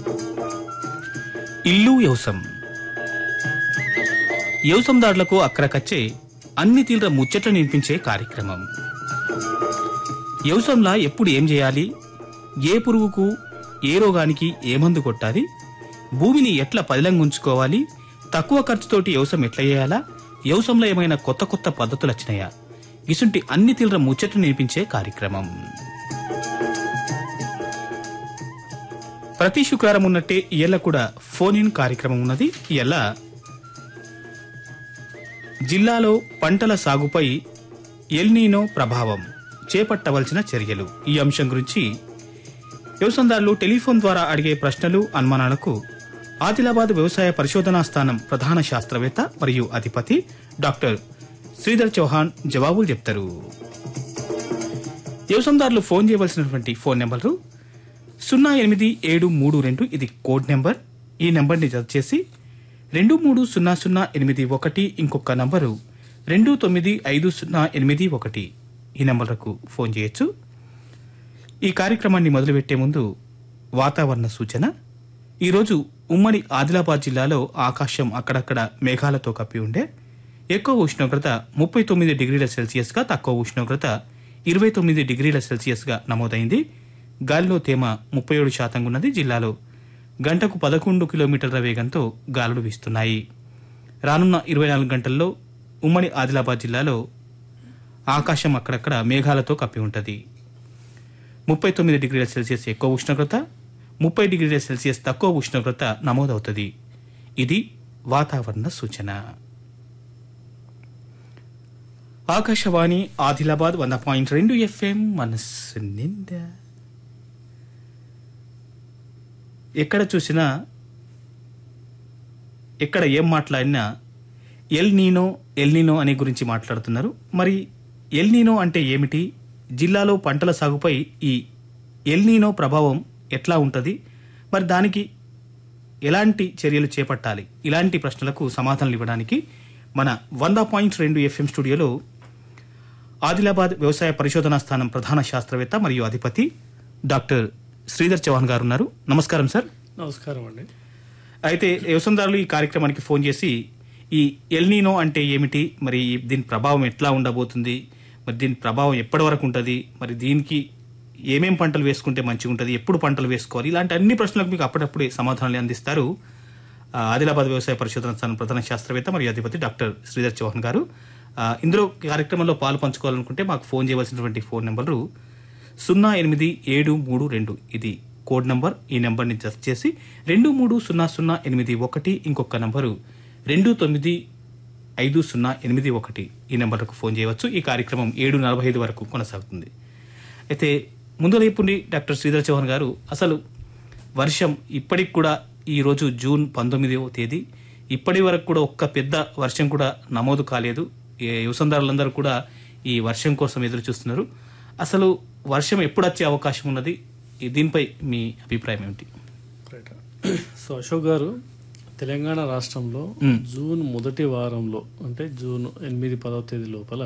ఇల్లు వ్యవసం వ్యవసందారులకు అక్కడకచ్చే అన్ని తీవ్ర ముచ్చట్లు నినిపించే కార్యక్రమం వ్యవసంలా ఎప్పుడు ఏం చేయాలి ఏ పురుగుకు ఏ రోగానికి ఏ మందు కొట్టాలి భూమిని ఎట్లా పదిలంగా ఉంచుకోవాలి తక్కువ ఖర్చుతోటి వ్యవసాయం ఎట్లా చేయాలా వ్యవసాయంలో ఏమైనా కొత్త కొత్త పద్ధతులు వచ్చినాయా ఇసుంటి అన్ని తీవ్ర ముచ్చట్లు నినిపించే కార్యక్రమం ప్రతి శుక్రవారం ఉన్నట్టే ఇయ్యాల కూడా ఫోన్ ఇన్ కార్యక్రమం ఉన్నది ఇయ్యాల జిల్లాలో పంటల సాగుపై ఎల్నీనో ప్రభావం చేపట్టవలసిన చర్యలు ఈ అంశం గురించి వ్యవసాయదారులు టెలిఫోన్ ద్వారా అడిగే ప్రశ్నలు అనుమానాలకు ఆదిలాబాద్ వ్యవసాయ పరిశోధనా స్థానం ప్రధాన శాస్త్రవేత్త మరియు అధిపతి డాక్టర్ శ్రీధర్ చౌహాన్ జవాబులు చెప్తారు వ్యవసాయదారులు ఫోన్ చేయవలసినటువంటి ఫోన్ నెంబర్లు సున్నా ఎనిమిది ఏడు మూడు రెండు ఇది కోడ్ నెంబర్ ఈ నెంబర్ని జత చేసి రెండు మూడు సున్నా సున్నా ఎనిమిది ఒకటి ఇంకొక నంబరు రెండు తొమ్మిది ఐదు సున్నా ఎనిమిది ఒకటి ఈ నెంబర్లకు ఫోన్ చేయొచ్చు ఈ కార్యక్రమాన్ని మొదలుపెట్టే ముందు వాతావరణ సూచన ఈరోజు ఉమ్మడి ఆదిలాబాద్ జిల్లాలో ఆకాశం అక్కడక్కడ మేఘాలతో కప్పి ఉండే ఎక్కువ ఉష్ణోగ్రత ముప్పై తొమ్మిది డిగ్రీల సెల్సియస్గా తక్కువ ఉష్ణోగ్రత ఇరవై తొమ్మిది డిగ్రీల సెల్సియస్గా నమోదైంది గాలిలో తేమ ముప్పై ఏడు శాతంగా ఉన్నది జిల్లాలో గంటకు పదకొండు కిలోమీటర్ల వేగంతో గాలులు వీస్తున్నాయి రానున్న ఇరవై నాలుగు గంటల్లో ఉమ్మడి ఆదిలాబాద్ జిల్లాలో ఆకాశం అక్కడక్కడ మేఘాలతో కప్పి ఉంటుంది ముప్పై తొమ్మిది డిగ్రీల సెల్సియస్ ఎక్కువ ఉష్ణోగ్రత ముప్పై డిగ్రీల సెల్సియస్ తక్కువ ఉష్ణోగ్రత నమోదవుతుంది ఇది వాతావరణ సూచన ఆకాశవాణి ఆదిలాబాద్ వంద పాయింట్ రెండు ఎఫ్ఎం మనస్సు నిండా ఎక్కడ చూసినా ఎక్కడ ఏం మాట్లాడినా ఎల్ నీనో ఎల్ నీనో అనే గురించి మాట్లాడుతున్నారు మరి ఎల్ నీనో అంటే ఏమిటి జిల్లాలో పంటల సాగుపై ఈ ఎల్ నీనో ప్రభావం ఎట్లా ఉంటుంది మరి దానికి ఎలాంటి చర్యలు చేపట్టాలి ఇలాంటి ప్రశ్నలకు సమాధానాలు ఇవ్వడానికి మన వంద పాయింట్ రెండు ఎఫ్ఎం స్టూడియోలో ఆదిలాబాద్ వ్యవసాయ పరిశోధనా స్థానం ప్రధాన శాస్త్రవేత్త మరియు అధిపతి డాక్టర్ శ్రీధర్ చౌహాన్ గారు ఉన్నారు నమస్కారం సార్ నమస్కారం అండి అయితే వ్యవసాయదారులు ఈ కార్యక్రమానికి ఫోన్ చేసి ఈ ఎల్నీనో అంటే ఏమిటి మరి దీని ప్రభావం ఎట్లా ఉండబోతుంది మరి దీని ప్రభావం ఎప్పటి వరకు ఉంటుంది మరి దీనికి ఏమేం పంటలు వేసుకుంటే మంచిగా ఉంటుంది ఎప్పుడు పంటలు వేసుకోవాలి ఇలాంటి అన్ని ప్రశ్నలకు మీకు అప్పుడప్పుడే సమాధానాలు అందిస్తారు ఆ, ఆదిలాబాద్ వ్యవసాయ పరిశోధన స్థానం ప్రధాన శాస్త్రవేత్త మరియు అధిపతి డాక్టర్ శ్రీధర్ చౌహాన్ గారు ఆ, ఇందులో కార్యక్రమంలో పాలు పంచుకోవాలనుకుంటే మాకు ఫోన్ చేయవలసినటువంటి ఫోన్ నెంబరు సున్నా ఎనిమిది ఏడు మూడు రెండు ఇది కోడ్ నంబర్ ఈ నెంబర్ని జస్ట్ చేసి రెండు మూడు సున్నా సున్నా ఎనిమిది ఒకటి ఇంకొక నంబరు రెండు తొమ్మిది ఐదు సున్నా ఎనిమిది ఒకటి ఈ నెంబర్కు ఫోన్ చేయవచ్చు ఈ కార్యక్రమం ఏడు నలభై ఐదు వరకు కొనసాగుతుంది అయితే ముందు లేపుండి డాక్టర్ శ్రీధర్ చౌహాన్ గారు అసలు వర్షం ఇప్పటికి కూడా ఈరోజు జూన్ పంతొమ్మిదవ తేదీ ఇప్పటి వరకు కూడా ఒక్క పెద్ద వర్షం కూడా నమోదు కాలేదు ఈ వ్యవసాయదారులందరూ కూడా ఈ వర్షం కోసం ఎదురు చూస్తున్నారు అసలు వర్షం ఎప్పుడు వచ్చే అవకాశం ఉన్నది ఈ దీనిపై మీ అభిప్రాయం ఏమిటి రైట్ సో అశోక్ గారు తెలంగాణ రాష్ట్రంలో మ్మ్. జూన్ మొదటి వారంలో అంటే జూన్ ఎనిమిది పదవ తేదీ లోపల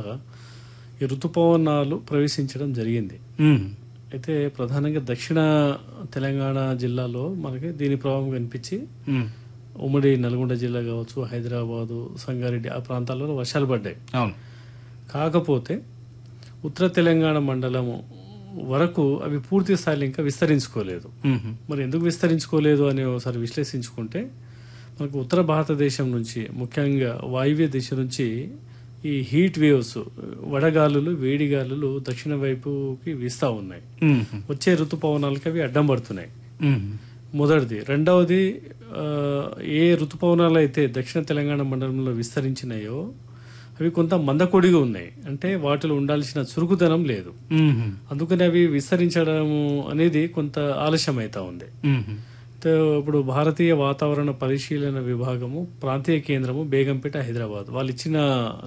ఈ ఋతుపవనాలు ప్రవేశించడం జరిగింది మ్మ్. అయితే ప్రధానంగా దక్షిణ తెలంగాణ జిల్లాలో మనకి దీని ప్రభావం కనిపించి మ్మ్. ఉమ్మడి నల్గొండ జిల్లా కావచ్చు హైదరాబాదు సంగారెడ్డి ఆ ప్రాంతాల్లో వర్షాలు పడ్డాయి అవును కాకపోతే ఉత్తర తెలంగాణ మండలము వరకు అవి పూర్తి స్థాయిలో ఇంకా విస్తరించుకోలేదు మ్మ్. మరి ఎందుకు విస్తరించుకోలేదు అని ఒకసారి విశ్లేషించుకుంటే మనకు ఉత్తర భారతదేశం నుంచి ముఖ్యంగా వాయువ్య దిశ నుంచి ఈ హీట్ వేవ్స్ వడగాలులు వేడిగాలులు దక్షిణ వైపుకి వీస్తూ ఉన్నాయి మ్మ్. వచ్చే ఋతుపవనాలకి అవి అడ్డం పడుతున్నాయి మ్మ్. మొదటిది రెండవది ఆ, ఏ ఋతుపవనాలు అయితే దక్షిణ తెలంగాణ మండలంలో విస్తరించినాయో అవి కొంత మందకొడిగా ఉన్నాయి అంటే వాటిలో ఉండాల్సిన చురుకుదనం లేదు మ్మ్. అందుకని అవి విస్తరించడం అనేది కొంత ఆలస్యం అవుతా ఉంది మ్మ్. తో ఇప్పుడు భారతీయ వాతావరణ పరిశీలన విభాగము ప్రాంతీయ కేంద్రము బేగంపేట హైదరాబాద్ వాళ్ళు ఇచ్చిన